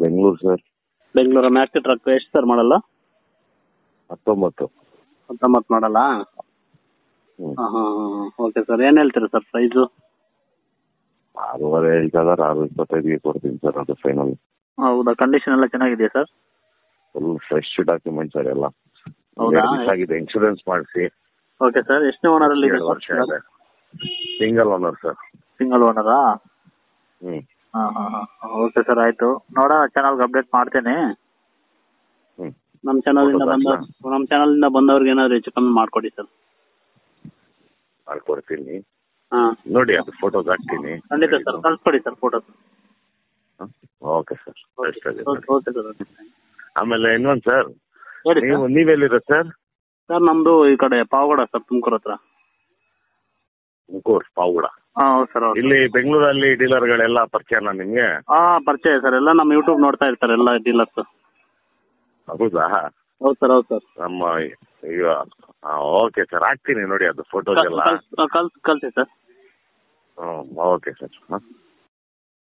Bengaluru sir Bengaluru maxi truck ಎಷ್ಟು sir ಮಾಡಲ್ಲ ಹತ್ತೊಂಬತ್ತು ಹತ್ತೊಂಬತ್ತು ಮಾಡಲ್ಲ ಹ್ಮ್. ಹಾಂ ಹಾಂ ಹಾಂ ಓಕೆ ಸರ್ ಏನು ಹೇಳ್ತೀರಾ ಸರ್ ಪ್ರೈಸು ಆರೂವರೆ ಹೇಳ್ತಿದಾರೆ ಆರು ಇಪ್ಪತ್ತೈದಿಗೆ ಕೊಡ್ತೀನಿ ಸರ್ ಅದು ಫೈನಲ್ ಹೌದಾ ಕಂಡೀಷನ್ ಎಲ್ಲ ಚೆನ್ನಾಗಿದೆಯಾ sir full fresh documents sir ಎಲ್ಲ ಹೌದಾ? ಎರಡು ದಿವ್ಸ ಆಗಿದೆ ಇನ್ಶೂರೆನ್ಸ್ ಮಾಡಿಸಿ ಓಕೆ ಸರ್ ಎಷ್ಟನೇ ಓನರಲ್ಲಿ ಇದೆ ಏಳು ವರ್ಷ ಇದೆ ಸಿಂಗಲ್ ಓನರ್ ಸರ್ ಸಿಂಗಲ್ ಓನರಾ ಹ್ಮ್ ಹಾಂ ಹಾಂ ಹಾಂ ಓಕೆ ಸರ್ ಆಯಿತು ನೋಡೋಣ ಚಾನಲ್ಗೆ ಅಪ್ಡೇಟ್ ಮಾಡ್ತೇನೆ ಹ್ಮ್ ನಮ್ಮ ಚಾನಲಿಂದ Photos ಬಂದ ಹಾಕ್ಲಾ? ನಮ್ಮ ಚಾನಲಿಂದ ಬಂದವ್ರಿಗೆ ಏನಾದ್ರು ಹೆಚ್ಚು ಕಮ್ಮಿ ಮಾಡಿಕೊಡಿ ಸರ್ ಮಾಡ್ಕೊಡ್ತೀನಿ ಹಾಂ ನೋಡಿ ಅದು ಫೋಟೋಸ್ ಹಾಕ್ತೀನಿ ಖಂಡಿತ ಸರ್ ಕಳ್ಸ್ಕೊಡಿ ಸರ್ ಫೋಟೋಸ್ ಓಕೆ ಸರ್ ಅಷ್ಟಾಗಿದೆ ಓಕೆ ಸರ್ ಓಕೆ ಆಮೇಲೆ ಇನ್ನೊಂದು ಸರ್ ಹೇಳಿ ನೀವು ಸರ್ ನೀವೆಲ್ಲಿರೋ ಸರ್ ಸರ್ ನಮ್ಮದು ಈ ಕಡೆ ಪಾವಗಡ ಸರ್ ತುಮಕೂರು ಹತ್ರ ಮುಕೂರ್ ಪಾವುಡ ಹಾಂ ಹೌದು ಸರ್ ಹೌದು ಇಲ್ಲಿ ಬೆಂಗಳೂರಲ್ಲಿ ಡೀಲರ್ಗಳೆಲ್ಲ ಪರಿಚಯನ ನಿಮ್ಗೆ ಹಾಂ ಪರಿಚಯ ಸರ್ ಎಲ್ಲ ನಮ್ಮ ಯೂಟ್ಯೂಬ್ ನೋಡ್ತಾ ಇರ್ತಾರೆ ಎಲ್ಲ ಡೀಲರ್ಸ್ ಹೌದಾ ಹೌದು ಸರ್ ಹೌದು ಸರ್ ನಮ್ಮ ಈಗ ಓಕೆ ಸರ್ ಹಾಕ್ತೀನಿ ನೋಡಿ ಅದು ಫೋಟೋಸ್ ಎಲ್ಲ ಕಳ್ಸಿ ಕಳ್ಸಿ ಸರ್ ಓಕೆ ಸರ್ ಹಾಂ